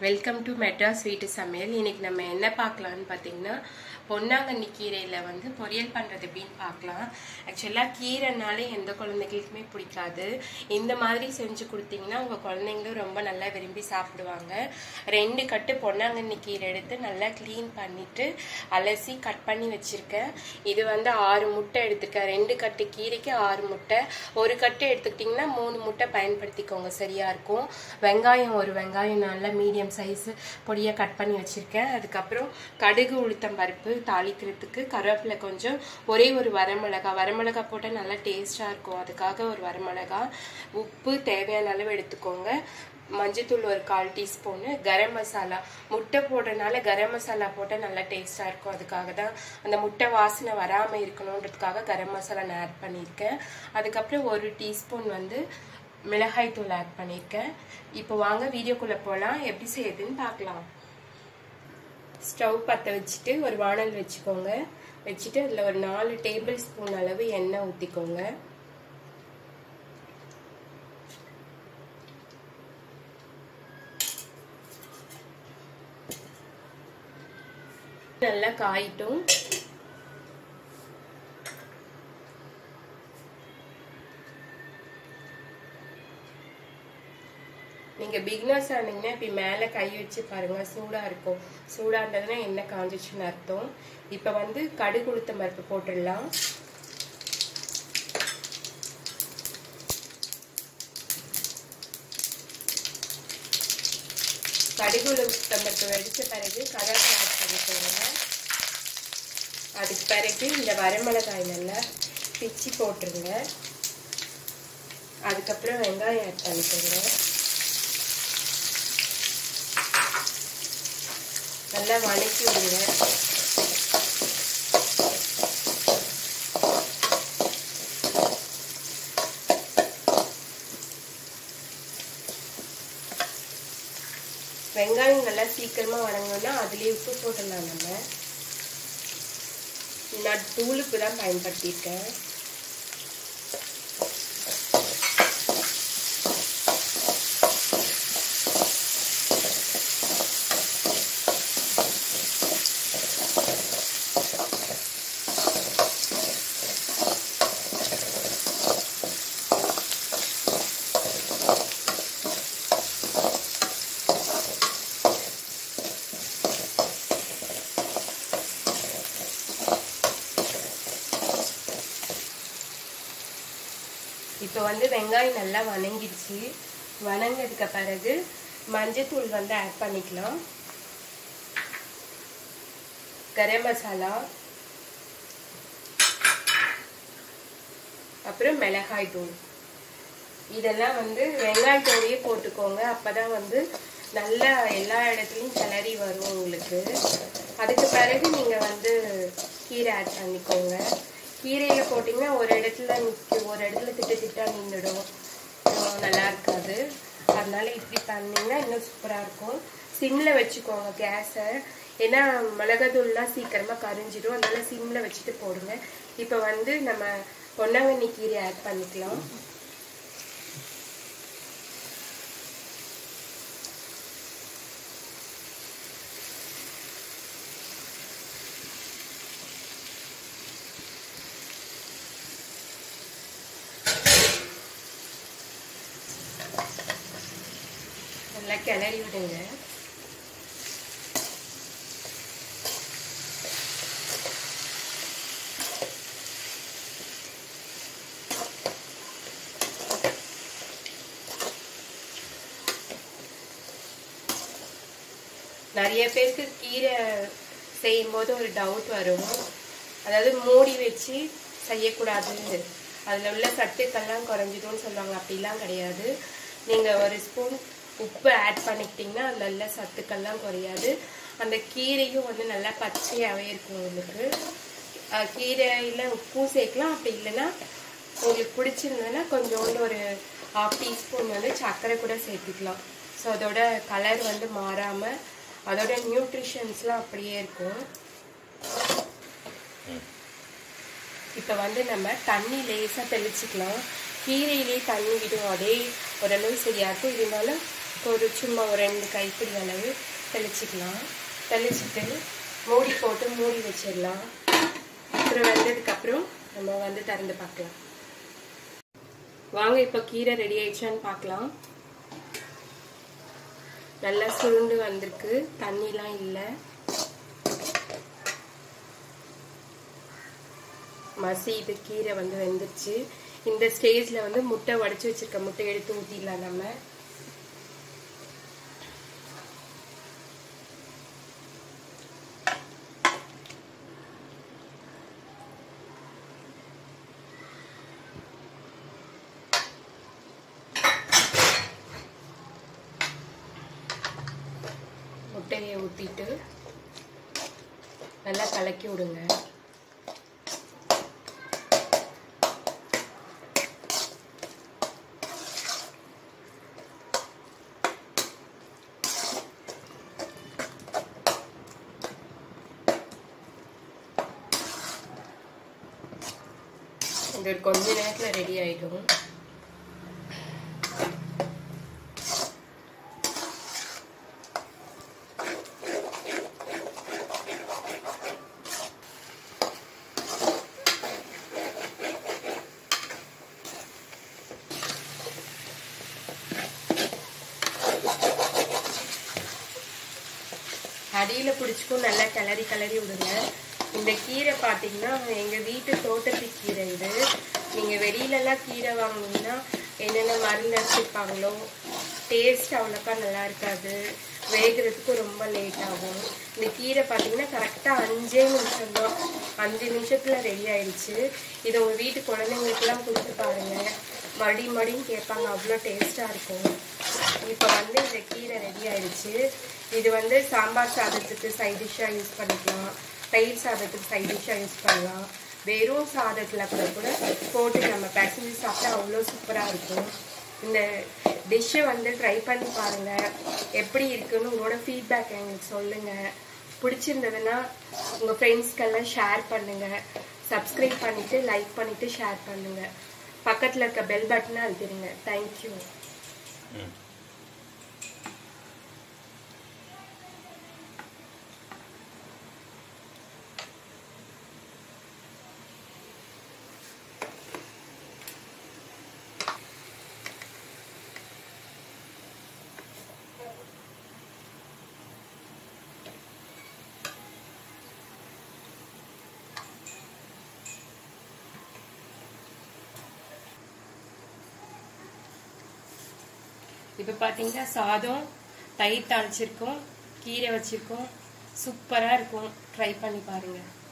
welcome to Madras வீட்டு சமையல் இன்னைக்கு நம்ம என்ன பார்க்கலான்னு பார்த்தீங்கன்னா பொன்னாங்கண்ணி கீரையில் வந்து பொரியல் பண்ணுறது எப்படின்னு பார்க்கலாம் ஆக்சுவலாக கீரைனாலே எந்த குழந்தைகளுக்குமே பிடிக்காது இந்த மாதிரி செஞ்சு கொடுத்தீங்கன்னா உங்கள் குழந்தைங்களும் ரொம்ப நல்லா விரும்பி சாப்பிடுவாங்க ரெண்டு கட்டு பொன்னாங்கண்ணி கீரை எடுத்து நல்லா க்ளீன் பண்ணிவிட்டு அலசி கட் பண்ணி வச்சுருக்கேன் இது வந்து ஆறு முட்டை எடுத்துருக்கேன் ரெண்டு கட்டு கீரைக்கு ஆறு முட்டை ஒரு கட்டு எடுத்துக்கிட்டிங்கன்னா மூணு முட்டை பயன்படுத்திக்கோங்க சரியாக இருக்கும் வெங்காயம் ஒரு வெங்காயம் நல்லா மீடியம் சைஸு பொடியாக கட் பண்ணி வச்சுருக்கேன் அதுக்கப்புறம் கடுகு உளுத்தம் பருப்பு தாளிக்கிறதுக்கு கருவேப்பிலை கொஞ்சம் ஒரே ஒரு வரமிளகா வரமிளகா போட்டால் நல்லா டேஸ்ட்டாக இருக்கும் அதுக்காக ஒரு வரமிளகா உப்பு தேவையான அளவு எடுத்துக்கோங்க மஞ்சத்தூள் ஒரு கால் டீஸ்பூனு கரம் மசாலா முட்டை போடுறதுனால கரம் மசாலா போட்டால் நல்லா டேஸ்ட்டாக இருக்கும் அதுக்காக தான் அந்த முட்டை வாசனை வராமல் இருக்கணுன்றதுக்காக கரம் மசாலா நான் ஆட் பண்ணியிருக்கேன் அதுக்கப்புறம் ஒரு டீஸ்பூன் வந்து மிளகாய் தூள் ஆட் பண்ணியிருக்கேன் இப்போ வாங்க வீடியோக்குள்ளே போகலாம் எப்படி செய்யுதுன்னு பார்க்கலாம் ஸ்டவ் பற்ற வச்சுட்டு ஒரு வானல் வச்சுக்கோங்க வச்சுட்டு அதில் ஒரு நாலு டேபிள் ஸ்பூன் அளவு எண்ணெய் ஊற்றிக்கோங்க நல்லா காயிட்டும் நீங்க பிகினர்ஸ் ஆனீங்கன்னா இப்படி மேல கை வச்சு பாருங்க சூடா இருக்கும் சூடா இருந்ததுன்னா என்ன காஞ்சிச்சுன்னு அர்த்தம் இப்ப வந்து கடுகு உளுத்தம் பருப்பு போட்டுடலாம் கடுகு உளுத்தம் பருப்பு வெடிச்ச பிறகு கருவேப்பிலை ஆட் பண்ணிக்கோங்க அதுக்கு பிறகு இந்த வரமிளகாய் நல்லா பிச்சு போட்டுருங்க அதுக்கப்புறம் வெங்காயம் ஆட் பண்ணிக்கோங்க நல்லா வதக்கி விடுங்க வெங்காயம் நல்லா சீக்கிரமா வதங்கணும்னா அதுலயே உப்பு போட்டுடலாம் நம்ம நான் தூளுப்பு தான் பயன்படுத்தியிருக்கேன் இப்போ வந்து வெங்காயம் நல்லா வணங்கிடுச்சு வணங்கினதுக்கு பிறகு மஞ்சத்தூள் வந்து ஆட் பண்ணிக்கலாம் கரம் மசாலா அப்புறம் மிளகாய் தூள் இதெல்லாம் வந்து வெங்காயத்தோடையே போட்டுக்கோங்க அப்பதான் வந்து நல்லா எல்லா இடத்துலையும் கிளறி வரும் உங்களுக்கு அதுக்கு பிறகு நீங்க வந்து கீரை ஆட் பண்ணிக்கோங்க கீரையில போட்டிங்கன்னா ஒரு இடத்துல நிற்கும் ஒரு இடத்துல திட்டு திட்டா நின்றுடும் நல்லா இருக்காது அதனால இப்படி பண்ணிங்கன்னா இன்னும் சூப்பராக இருக்கும் சிம்மில் வச்சுக்கோங்க கேஸை ஏன்னா மிளகாத்தூள்லாம் சீக்கிரமாக கரிஞ்சிடும் அதனால சிம்மில் வச்சுட்டு போடுங்க இப்போ வந்து நம்ம பொன்னாங்கண்ணி கீரை ஆட் பண்ணிக்கலாம் நல்லா கிளறி விடுங்க நிறைய பேருக்கு கீரை செய்யும் போது ஒரு டவுட் வரும் அதாவது மூடி வச்சு செய்யக்கூடாது அதில் உள்ள சத்துக்கள்லாம் குறைஞ்சிடும்னு சொல்லுவாங்க அப்படிலாம் கிடையாது நீங்கள் ஒரு ஸ்பூன் உப்பு ஆட் பண்ணிக்கிட்டிங்கன்னா அதில் உள்ள சத்துக்கள்லாம் குறையாது அந்த கீரையும் வந்து நல்லா பச்சையாகவே இருக்கும் உங்களுக்கு கீரையில் உப்பும் சேர்க்கலாம் அப்படி இல்லைன்னா உங்களுக்கு பிடிச்சிருந்ததுன்னா கொஞ்சோண்டு ஒரு ஹாஃப் டீஸ்பூன் வந்து சர்க்கரை கூட சேர்த்துக்கலாம் ஸோ அதோட கலர் வந்து மாறாமல் அதோட நியூட்ரிஷன்ஸ்லாம் அப்படியே இருக்கும் இப்போ வந்து நம்ம தண்ணி லேசாக தெளிச்சுக்கலாம் கீரையிலே தண்ணி விடும் அதே ஓரளவு சரியா இருக்கும் இருந்தாலும் ஒரு சும்மா ஒரு ரெண்டு கைப்பிடி அளவு தெளிச்சுக்கலாம் தெளிச்சுட்டு மூடி போட்டு மூடி வச்சிடலாம் அப்புறம் வெந்ததுக்கப்புறம் நம்ம வந்து திறந்து பார்க்கலாம் வாங்க இப்போ கீரை ரெடி ஆயிடுச்சான்னு பார்க்கலாம் நல்லா சுருண்டு வந்திருக்கு தண்ணிலாம் இல்லை மசி இது கீரை வந்து வெந்துருச்சு இந்த ஸ்டேஜில் வந்து முட்டை உடச்சி வச்சிருக்க முட்டை எடுத்து ஊற்றிடலாம் நம்ம முட்டையை ஊற்றிட்டு நல்லா கலக்கி விடுங்க இது ஒரு கொஞ்ச நேரத்தில் ரெடி ஆகிடும் அடியில் பிடிச்சிக்கும் நல்லா கிளறி கிளறி விடுங்க இந்த கீரை பார்த்தீங்கன்னா எங்கள் வீட்டு தோட்டத்து கீரை இது நீங்கள் வெளியிலலாம் கீரை வாங்கினீங்கன்னா என்னென்ன மருந்து அடிச்சிருப்பாங்களோ டேஸ்ட் அவ்வளோக்கா நல்லா இருக்காது வேகிறதுக்கு ரொம்ப லேட் ஆகும் இந்த கீரை பார்த்தீங்கன்னா கரெக்டாக அஞ்சே நிமிஷம் தான் அஞ்சு நிமிஷத்தில் ரெடி ஆயிடுச்சு இதை உங்கள் வீட்டு குழந்தைங்களுக்குலாம் கொடுத்து பாருங்கள் மடி மடின்னு கேட்பாங்க அவ்வளோ டேஸ்ட்டாக இருக்கும் இப்போ வந்து இந்த கீரை ரெடி ஆயிடுச்சு இது வந்து சாம்பார் சாதத்துக்கு சைட் டிஷ்ஷாக யூஸ் பண்ணிக்கலாம் தயிர் சாதத்துக்கு சைட் டிஷ்ஷாக யூஸ் பண்ணலாம் வெறும் சாதத்தில் கூட கூட போட்டு நம்ம பிசைஞ்சு சாப்பிட்டா அவ்வளோ சூப்பராக இருக்கும் இந்த டிஷ்ஷை வந்து ட்ரை பண்ணி பாருங்கள் எப்படி இருக்குன்னு உங்களோட ஃபீட்பேக் எங்களுக்கு சொல்லுங்கள் பிடிச்சிருந்ததுன்னா உங்கள் ஃப்ரெண்ட்ஸ்க்கெல்லாம் ஷேர் பண்ணுங்கள் சப்ஸ்கிரைப் பண்ணிவிட்டு லைக் பண்ணிவிட்டு ஷேர் பண்ணுங்கள் பக்கத்தில் இருக்க பெல் பட்டனை அழுத்திடுங்க தேங்க்யூ இப்போ பார்த்தீங்கன்னா சாதம் தயிர் தாளிச்சிருக்கோம் கீரை வச்சிருக்கோம் சூப்பராக இருக்கும் ட்ரை பண்ணி பாருங்கள்